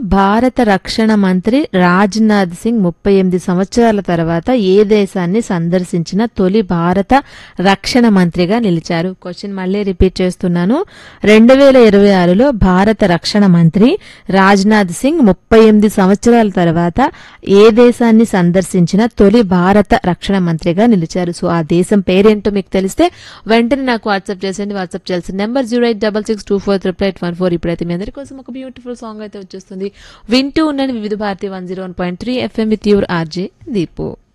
భారత రక్షణ మంత్రి రాజ్నాథ్ సింగ్ ముప్పై ఎనిమిది సంవత్సరాల తర్వాత ఏ దేశాన్ని సందర్శించిన తొలి భారత రక్షణ మంత్రిగా నిలిచారు క్వశ్చన్ మళ్ళీ రిపీట్ చేస్తున్నాను రెండు వేల ఇరవై ఆరులో భారత రక్షణ మంత్రి రాజ్నాథ్ సింగ్ ముప్పై ఎనిమిది సంవత్సరాల తర్వాత ఏ దేశాన్ని సందర్శించిన తొలి భారత రక్షణ మంత్రిగా నిలిచారు సో ఆ దేశం పేరేంటో మీకు తెలిస్తే వెంటనే నాకు వాట్సాప్ చేసేయండి వాట్సాప్ చేయాల్సిన number zero eight double six two four triple eight one four ఇప్పుడైతే మీ అందరి కోసం ఒక బ్యూటిఫుల్ సాంగ్ అయితే వచ్చేస్తుంది వింటూ ఉండండి Vividh Bharati one zero one point three FM with your RJ Deepu